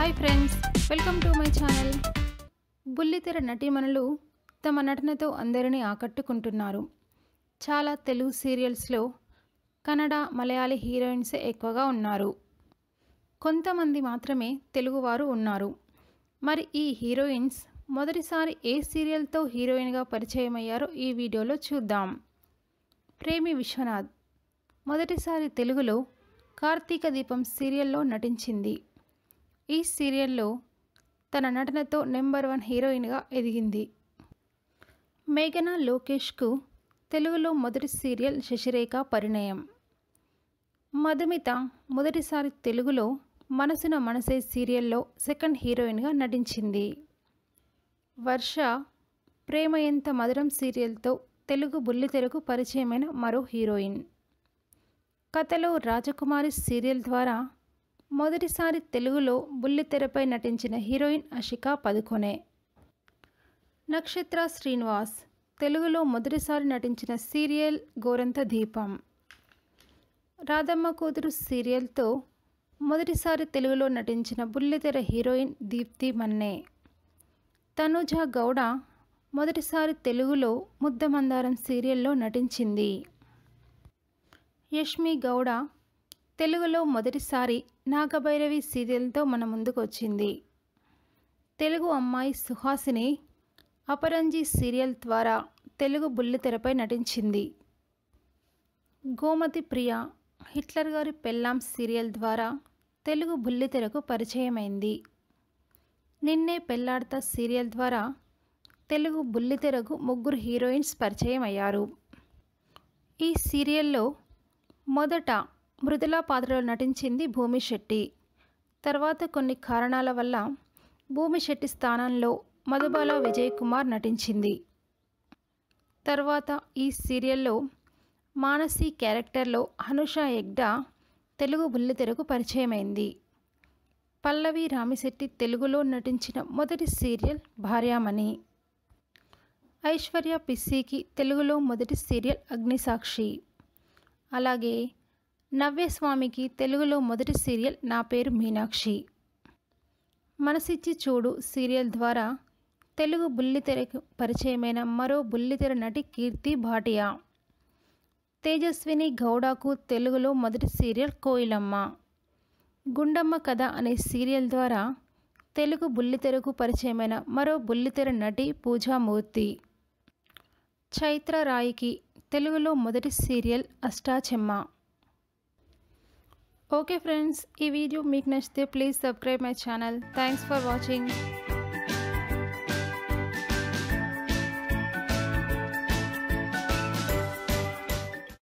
hi friends welcome to my channel బుల్లితెర నటీమణులు తమ నటనతో అందరినీ ఆకట్టుకుంటున్నారు చాలా తెలుగు సీరియల్స్లో కన్నడ మలయాళీ హీరోయిన్స్ ఎక్కువగా ఉన్నారు కొంతమంది మాత్రమే తెలుగువారు ఉన్నారు మరి ఈ హీరోయిన్స్ మొదటిసారి ఏ సీరియల్తో హీరోయిన్గా పరిచయం అయ్యారో ఈ వీడియోలో చూద్దాం ప్రేమి విశ్వనాథ్ మొదటిసారి తెలుగులో కార్తీక దీపం సీరియల్లో నటించింది ఈ సీరియల్లో తన నటనతో నెంబర్ వన్ హీరోయిన్గా ఎదిగింది మేఘనా లోకేష్కు తెలుగులో మొదటి సీరియల్ శశిరేఖ పరిణయం మధుమిత మొదటిసారి తెలుగులో మనసున మనసే సీరియల్లో సెకండ్ హీరోయిన్గా నటించింది వర్ష ప్రేమ ఎంత మధురం సీరియల్తో తెలుగు బుల్లితెరకు పరిచయమైన మరో హీరోయిన్ కథలో రాజకుమారి సీరియల్ ద్వారా మొదటిసారి తెలుగులో బుల్లితెరపై నటించిన హీరోయిన్ అషికా పదుకొనే నక్షత్ర శ్రీనివాస్ తెలుగులో మొదటిసారి నటించిన సీరియల్ గోరంత దీపం రాధమ్మ కూతురు సీరియల్తో మొదటిసారి తెలుగులో నటించిన బుల్లితెర హీరోయిన్ దీప్తి మన్నే తనుజ గౌడ మొదటిసారి తెలుగులో ముద్దమందారం సీరియల్లో నటించింది యష్మి గౌడ తెలుగులో మొదటిసారి నాగభైరవి సీరియల్తో మన ముందుకు వచ్చింది తెలుగు అమ్మాయి సుహాసిని అపరంజి సీరియల్ ద్వారా తెలుగు బుల్లితెరపై నటించింది గోమతి ప్రియ హిట్లర్ గారి పెళ్ళాం సీరియల్ ద్వారా తెలుగు బుల్లితెరకు పరిచయమైంది నిన్నే పెళ్లాడతా సీరియల్ ద్వారా తెలుగు బుల్లితెరకు ముగ్గురు హీరోయిన్స్ పరిచయం అయ్యారు ఈ సీరియల్లో మొదట మృదుల పాత్రలో నటించింది భూమి శెట్టి తర్వాత కొన్ని కారణాల వల్ల భూమి శెట్టి స్థానంలో మధుబాల విజయ్ కుమార్ నటించింది తర్వాత ఈ సీరియల్లో మానసి క్యారెక్టర్లో హనుష ఎగ్డా తెలుగు బుల్లితెరకు పరిచయమైంది పల్లవి రామిశెట్టి తెలుగులో నటించిన మొదటి సీరియల్ భార్యామణి ఐశ్వర్య పిస్సికి తెలుగులో మొదటి సీరియల్ అగ్నిసాక్షి అలాగే నవ్యస్వామికి తెలుగులో మొదటి సీరియల్ నా పేరు మీనాక్షి మనసిచ్చి చూడు సీరియల్ ద్వారా తెలుగు బుల్లితెరకు పరిచయమైన మరో బుల్లితెర నటి కీర్తి భాటియా తేజస్విని గౌడకు తెలుగులో మొదటి సీరియల్ కోయిలమ్మ గుండమ్మ కథ అనే సీరియల్ ద్వారా తెలుగు బుల్లితెరకు పరిచయమైన మరో బుల్లితెర నటి పూజామూర్తి చైత్ర రాయికి తెలుగులో మొదటి సీరియల్ అష్టాచెమ్మ ఓకే ఫ్రెండ్స్ ఈ వీడియో మీకు నచ్చితే please subscribe my channel thanks for watching